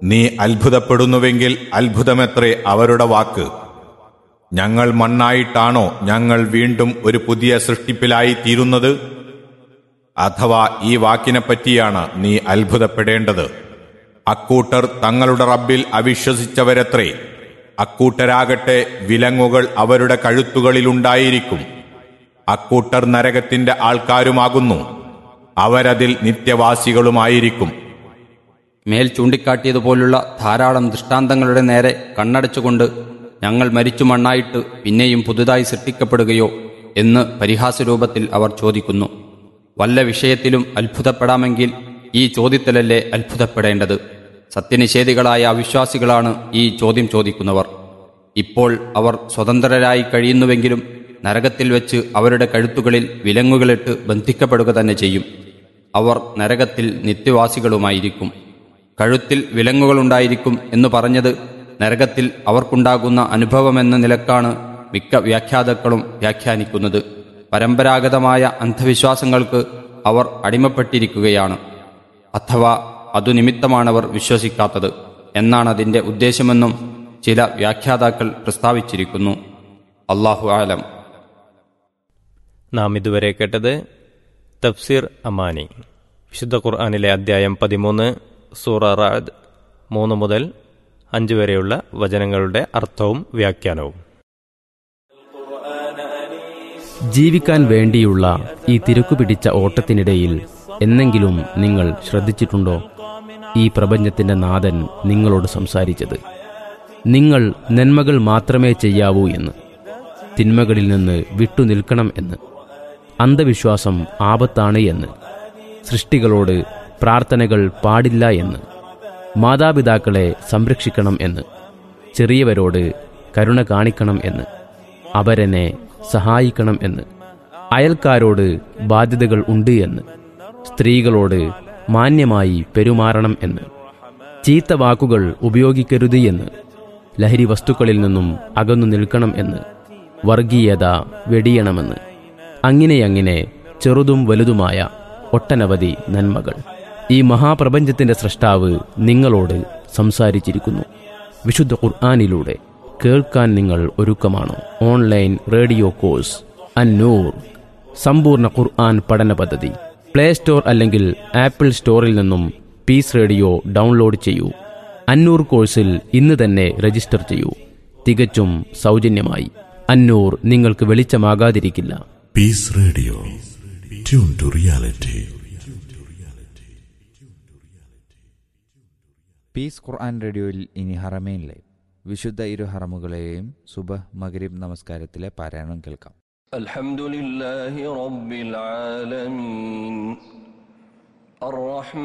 നീ അത്ഭുതപ്പെടുന്നുവെങ്കിൽ അത്ഭുതമെത്രേ അവരുടെ വാക്ക് ഞങ്ങൾ മണ്ണായിട്ടാണോ ഞങ്ങൾ വീണ്ടും ഒരു പുതിയ സൃഷ്ടിപ്പിലായി തീരുന്നത് അഥവാ ഈ വാക്കിനെപ്പറ്റിയാണ് നീ അത്ഭുതപ്പെടേണ്ടത് അക്കൂട്ടർ തങ്ങളുടെ റബ്ബിൽ അവിശ്വസിച്ചവരത്രേ അക്കൂട്ടരാകട്ടെ വിലങ്ങുകൾ അവരുടെ കഴുത്തുകളിലുണ്ടായിരിക്കും അക്കൂട്ടർ നരകത്തിന്റെ ആൾക്കാരുമാകുന്നു അവരതിൽ നിത്യവാസികളുമായിരിക്കും മേൽ ചൂണ്ടിക്കാട്ടിയതുപോലുള്ള ധാരാളം ദൃഷ്ടാന്തങ്ങളുടെ നേരെ കണ്ണടച്ചുകൊണ്ട് ഞങ്ങൾ മരിച്ചു മണ്ണായിട്ട് പിന്നെയും പുതുതായി സൃഷ്ടിക്കപ്പെടുകയോ എന്ന് പരിഹാസരൂപത്തിൽ അവർ ചോദിക്കുന്നു വല്ല വിഷയത്തിലും അത്ഭുതപ്പെടാമെങ്കിൽ ഈ ചോദ്യത്തിലല്ലേ അത്ഭുതപ്പെടേണ്ടത് സത്യനിഷേധികളായ അവിശ്വാസികളാണ് ഈ ചോദ്യം ചോദിക്കുന്നവർ ഇപ്പോൾ അവർ സ്വതന്ത്രരായി കഴിയുന്നുവെങ്കിലും നരകത്തിൽ വെച്ച് അവരുടെ കഴുത്തുകളിൽ വിലങ്ങുകളിട്ട് ബന്ധിക്കപ്പെടുക തന്നെ ചെയ്യും അവർ നരകത്തിൽ നിത്യവാസികളുമായിരിക്കും കഴുത്തിൽ വിലങ്ങുകളുണ്ടായിരിക്കും എന്ന് പറഞ്ഞത് നരകത്തിൽ അവർക്കുണ്ടാകുന്ന അനുഭവമെന്ന നിലക്കാണ് മിക്ക വ്യാഖ്യാതാക്കളും വ്യാഖ്യാനിക്കുന്നത് പരമ്പരാഗതമായ അന്ധവിശ്വാസങ്ങൾക്ക് അവർ അടിമപ്പെട്ടിരിക്കുകയാണ് അഥവാ അതു നിമിത്തമാണവർ വിശ്വസിക്കാത്തത് എന്നാണ് അതിന്റെ ഉദ്ദേശമെന്നും ചില വ്യാഖ്യാതാക്കൾ പ്രസ്താവിച്ചിരിക്കുന്നു അള്ളാഹു ആലം നാം ഇതുവരെ കേട്ടത് തഫ്സീർ അമാനി വിശുദ്ധ ഖുർആാനിലെ അദ്ധ്യായം പതിമൂന്ന് സൂറ റാദ് മൂന്ന് മുതൽ അഞ്ച് വരെയുള്ള വചനങ്ങളുടെ അർത്ഥവും വ്യാഖ്യാനവും ജീവിക്കാൻ വേണ്ടിയുള്ള ഈ തിരക്കുപിടിച്ച ഓട്ടത്തിനിടയിൽ എന്നെങ്കിലും നിങ്ങൾ ശ്രദ്ധിച്ചിട്ടുണ്ടോ ഈ പ്രപഞ്ചത്തിന്റെ നാഥൻ നിങ്ങളോട് സംസാരിച്ചത് നിങ്ങൾ നന്മകൾ മാത്രമേ ചെയ്യാവൂ എന്ന് തിന്മകളിൽ നിന്ന് വിട്ടുനിൽക്കണം എന്ന് അന്ധവിശ്വാസം ആപത്താണ് എന്ന് സൃഷ്ടികളോട് പ്രാർത്ഥനകൾ പാടില്ല എന്ന് മാതാപിതാക്കളെ സംരക്ഷിക്കണം എന്ന് ചെറിയവരോട് കരുണ കാണിക്കണം എന്ന് അവരെന്നെ സഹായിക്കണം എന്ന് അയൽക്കാരോട് ബാധ്യതകൾ ഉണ്ട് എന്ന് സ്ത്രീകളോട് മാന്യമായി പെരുമാറണം എന്ന് ചീത്ത വാക്കുകൾ ഉപയോഗിക്കരുത് എന്ന് ലഹരി വസ്തുക്കളിൽ നിന്നും അകന്നു നിൽക്കണം എന്ന് വർഗീയത വെടിയണമെന്ന് അങ്ങനെയങ്ങനെ ചെറുതും വലുതുമായ ഒട്ടനവധി നന്മകൾ ഈ മഹാപ്രപഞ്ചത്തിന്റെ സൃഷ്ടാവ് നിങ്ങളോട് സംസാരിച്ചിരിക്കുന്നു വിശുദ്ധ ഖുർആാനിലൂടെ കേൾക്കാൻ നിങ്ങൾ ഒരുക്കമാണോ ഓൺലൈൻ റേഡിയോ കോഴ്സ് അന്നൂർ സമ്പൂർണ്ണ ഖുർആൻ പഠന പദ്ധതി പ്ലേ സ്റ്റോർ അല്ലെങ്കിൽ ആപ്പിൾ സ്റ്റോറിൽ നിന്നും പീസ് റേഡിയോ ഡൗൺലോഡ് ചെയ്യൂ അന്നൂർ കോഴ്സിൽ ഇന്ന് തന്നെ രജിസ്റ്റർ ചെയ്യൂ തികച്ചും സൗജന്യമായി അന്നൂർ നിങ്ങൾക്ക് വെളിച്ചമാകാതിരിക്കില്ല Peace Radio. Tune to reality. Peace Quran റേഡിയോയിൽ ഇനി ഹറമേനിലെ വിശുദ്ധ ഇരു ഹറമുകളെയും സുബഹ് മഗ്രിബ് നമസ്കാരത്തിലെ പാരായണം കേൾക്കാം الحمد لله رب العالمين الرحمن